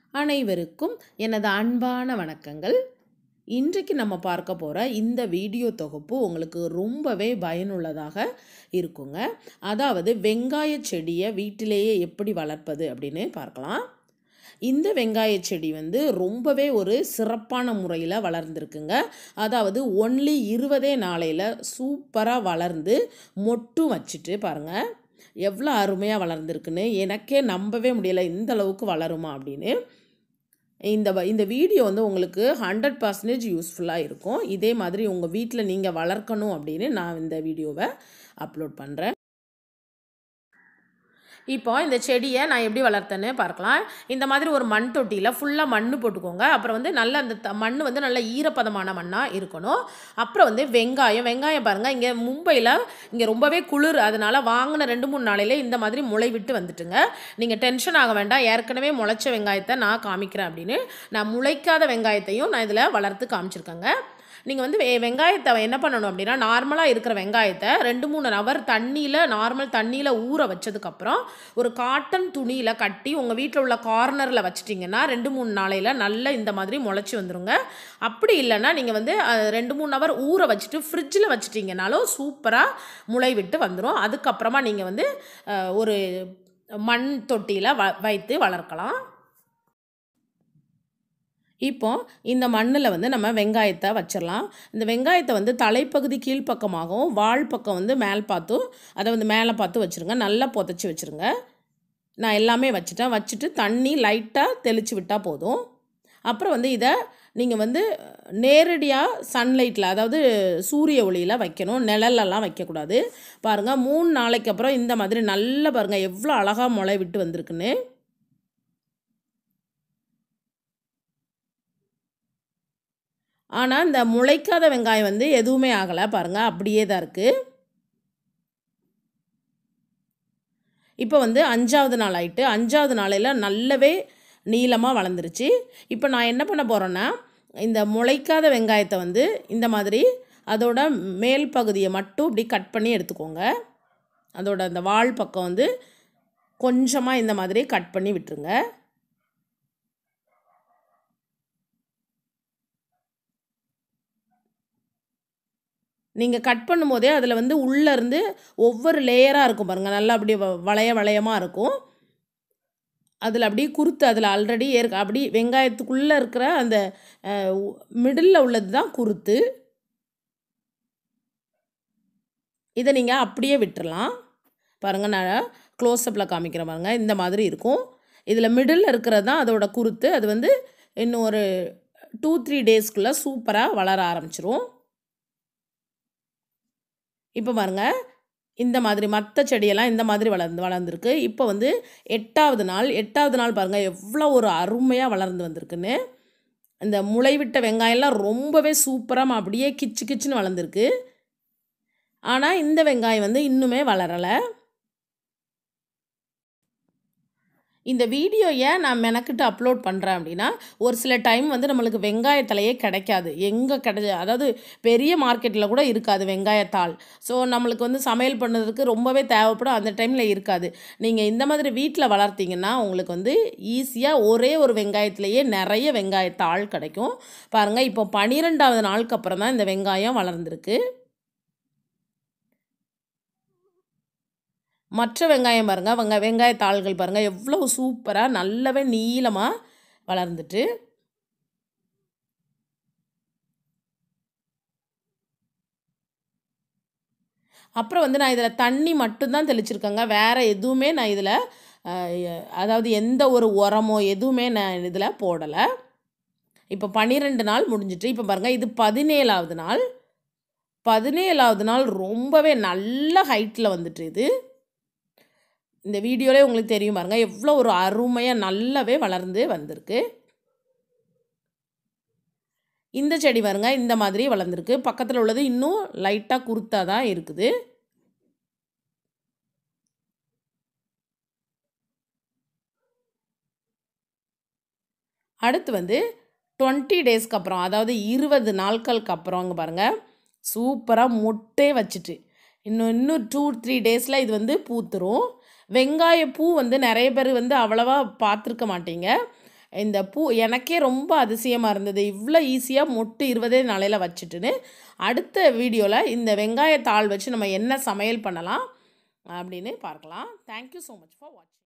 அனைவருக்கும் எனது அன்பான வணக்கங்கள் இன்றைக்கு நம்ம பார்க்க போகிற இந்த வீடியோ தொகுப்பு உங்களுக்கு ரொம்பவே பயனுள்ளதாக இருக்குங்க அதாவது வெங்காய செடியை வீட்டிலேயே எப்படி வளர்ப்பது அப்படின்னு பார்க்கலாம் இந்த வெங்காய செடி வந்து ரொம்பவே ஒரு சிறப்பான முறையில் வளர்ந்துருக்குங்க அதாவது ஒன்லி இருபதே நாளையில் சூப்பராக வளர்ந்து மொட்டு வச்சுட்டு பாருங்கள் எவ்வளோ அருமையாக வளர்ந்துருக்குன்னு எனக்கே நம்பவே முடியலை இந்த அளவுக்கு வளருமா அப்படின்னு இந்த வ- இந்த வீடியோ வந்து உங்களுக்கு ஹண்ட்ரட் பர்சன்டேஜ் யூஸ்ஃபுல்லாக இருக்கும் இதே மாதிரி உங்கள் வீட்டில் நீங்கள் வளர்க்கணும் அப்படின்னு நான் இந்த வீடியோவை அப்லோட் பண்ணுறேன் இப்போ இந்த செடியை நான் எப்படி வளர்த்தேன்னு பார்க்கலாம் இந்த மாதிரி ஒரு மண் தொட்டியில் ஃபுல்லாக மண் போட்டுக்கோங்க அப்புறம் வந்து நல்ல அந்த த மண் வந்து நல்ல ஈரப்பதமான மண்ணாக இருக்கணும் அப்புறம் வந்து வெங்காயம் வெங்காயம் பாருங்கள் இங்கே மும்பையில் இங்கே ரொம்பவே குளிர் அதனால் வாங்கின ரெண்டு மூணு நாளையிலே இந்த மாதிரி முளை விட்டு வந்துட்டுங்க நீங்கள் டென்ஷன் ஆக வேண்டாம் ஏற்கனவே முளைச்ச வெங்காயத்தை நான் காமிக்கிறேன் அப்படின்னு நான் முளைக்காத வெங்காயத்தையும் நான் இதில் வளர்த்து காமிச்சிருக்கேங்க நீங்கள் வந்து வெ- வெங்காயத்தை என்ன பண்ணணும் அப்படின்னா நார்மலாக இருக்கிற வெங்காயத்தை ரெண்டு மூணு நவர் தண்ணியில் நார்மல் தண்ணியில் ஊற வச்சதுக்கப்புறம் ஒரு காட்டன் துணியில் கட்டி உங்கள் வீட்டில் உள்ள கார்னரில் வச்சிட்டிங்கன்னா ரெண்டு மூணு நாளையில் நல்ல இந்த மாதிரி முளைச்சி வந்துருங்க அப்படி இல்லைன்னா நீங்கள் வந்து அஹ், ரெண்டு மூணு ஹவர் ஊற வச்சுட்டு ஃப்ரிட்ஜில் வச்சிட்டிங்கனாலும் சூப்பராக முளை விட்டு வந்துடும் அதுக்கப்புறமா நீங்கள் வந்து அஹ், ஒரு மண் தொட்டியில் வ வைத்து வளர்க்கலாம் இப்போ இந்த மண்ணில் வந்து நம்ம வெங்காயத்தை வச்சிடலாம் இந்த வெங்காயத்தை வந்து தலைப்பகுதி கீழ்ப்பக்கமாகவும் வால் பக்கம் வந்து மேல் பார்த்தும் அதை வந்து மேலே பார்த்து வச்சுருங்க நல்லா புதைச்சி வச்சுருங்க நான் எல்லாமே வச்சுட்டேன் வச்சுட்டு தண்ணி லைட்டாக தெளித்து விட்டால் போதும் அப்புறம் வந்து இதை நீங்கள் வந்து நேரடியாக சன்லைட்டில் அதாவது சூரிய ஒளியில் வைக்கணும் நிழலெல்லாம் வைக்கக்கூடாது பாருங்கள் மூணு நாளைக்கு அப்புறம் இந்த மாதிரி நல்லா பாருங்கள் எவ்வளோ அழகாக முளை விட்டு வந்திருக்குன்னு ஆனால் இந்த முளைக்காத வெங்காயம் வந்து எதுவுமே ஆகலை பாருங்கள் அப்படியே தான் இருக்குது இப்போ வந்து அஞ்சாவது நாள் ஆயிட்டு அஞ்சாவது நாளையில் நல்லாவே நீளமாக வளர்ந்துருச்சு இப்போ நான் என்ன பண்ண போகிறேன்னா இந்த முளைக்காத வெங்காயத்தை வந்து இந்த மாதிரி அதோட மேல் பகுதியை மட்டும் இப்படி கட் பண்ணி எடுத்துக்கோங்க அதோட அந்த வால் பக்கம் வந்து கொஞ்சமாக இந்த மாதிரி கட் பண்ணி விட்டுருங்க நீங்கள் கட் பண்ணும்போதே அதில் வந்து உள்ளே இருந்து ஒவ்வொரு லேயராக இருக்கும் பாருங்கள் நல்லா அப்படியே வ- வளைய வளையமாக இருக்கும் அதில் அப்படியே குருத்து அதில் ஆல்ரெடி ஏற்க அப்படி வெங்காயத்துக்குள்ளே இருக்கிற அந்த மிடில் உள்ளது தான் குருத்து இதை நீங்கள் அப்படியே விட்டுறலாம் பாருங்கள் நான் க்ளோஸ்அப்பில் காமிக்கிறேன் பாருங்க இந்த மாதிரி இருக்கும் இதில் மிடில் இருக்கிறது தான் அதோட குருத்து அது வந்து இன்னும் ஒரு டூ த்ரீ டேஸ்க்குள்ளே சூப்பராக வளர ஆரம்பிச்சிரும் இப்போ பாருங்க இந்த மாதிரி மற்ற செடியெல்லாம் இந்த மாதிரி வளர்ந்து வளர்ந்துருக்கு இப்போ வந்து எட்டாவது நாள் எட்டாவது நாள் பாருங்கள் எவ்வளோ ஒரு அருமையாக வளர்ந்து வந்திருக்குன்னு இந்த முளைவிட்ட வெங்காயம்லாம் ரொம்பவே சூப்பராக அப்படியே கிச்சு கிச்சுன்னு வளர்ந்துருக்கு ஆனால் இந்த வெங்காயம் வந்து இன்னுமே வளரலை இந்த வீடியோ ஏன் நான் மெனக்கிட்டு அப்லோட் பண்ணுறேன் அப்படின்னா ஒரு சில டைம் வந்து நம்மளுக்கு வெங்காயத்தலையே கிடைக்காது எங்கே கிடைச்ச அதாவது பெரிய மார்க்கெட்டில் கூட இருக்காது வெங்காயத்தாள் ஸோ நம்மளுக்கு வந்து சமையல் பண்ணுறதுக்கு ரொம்பவே தேவைப்படும் அந்த டைமில் இருக்காது நீங்கள் இந்த மாதிரி வீட்டில் வளர்த்தீங்கன்னா உங்களுக்கு வந்து ஈஸியாக ஒரே ஒரு வெங்காயத்திலேயே நிறைய வெங்காயத்தாள் கிடைக்கும் பாருங்கள் இப்போ பன்னிரெண்டாவது நாளுக்கு அப்புறம் தான் இந்த வெங்காயம் வளர்ந்துருக்கு மற்ற வெங்காயம் பாருங்கள் வெங்க வெங்காய தாள்கள் பாருங்கள் எவ்வளோ சூப்பராக நல்லாவே நீளமாக வளர்ந்துட்டு அப்புறம் வந்து நான் இதில் தண்ணி மட்டும்தான் தெளிச்சிருக்கேங்க வேறு எதுவுமே நான் இதில் அதாவது எந்த ஒரு உரமோ எதுவுமே நான் இதில் போடலை இப்போ பன்னிரெண்டு நாள் முடிஞ்சிட்டு இப்போ பாருங்கள் இது பதினேழாவது நாள் பதினேழாவது நாள் ரொம்பவே நல்ல ஹைட்டில் வந்துட்டு இது இந்த வீடியோலே உங்களுக்கு தெரியும் பாருங்க எவ்வளோ ஒரு அருமையாக நல்லாவே வளர்ந்து வந்திருக்கு இந்த செடி பாருங்க இந்த மாதிரி வளர்ந்துருக்கு பக்கத்தில் உள்ளது இன்னும் லைட்டாக குருத்தாக தான் இருக்குது அடுத்து வந்து டுவெண்ட்டி டேஸ்க்கு அப்புறம் அதாவது இருபது நாட்களுக்கு அப்புறம் அங்கே பாருங்கள் சூப்பராக மொட்டே வச்சுட்டு இன்னும் இன்னும் டூ த்ரீ டேஸில் இது வந்து பூத்துரும் வெங்காய பூ வந்து நிறைய பேர் வந்து அவ்வளவா பார்த்துருக்க மாட்டீங்க இந்த பூ எனக்கே ரொம்ப அதிசயமாக இருந்தது இவ்வளோ ஈஸியாக மொட்டு இருபதே நாளையில் வச்சுட்டுன்னு அடுத்த வீடியோவில் இந்த வெங்காயத்தாள் வச்சு நம்ம என்ன சமையல் பண்ணலாம் அப்படின்னு பார்க்கலாம் தேங்க்யூ ஸோ மச் ஃபார் வாட்சிங்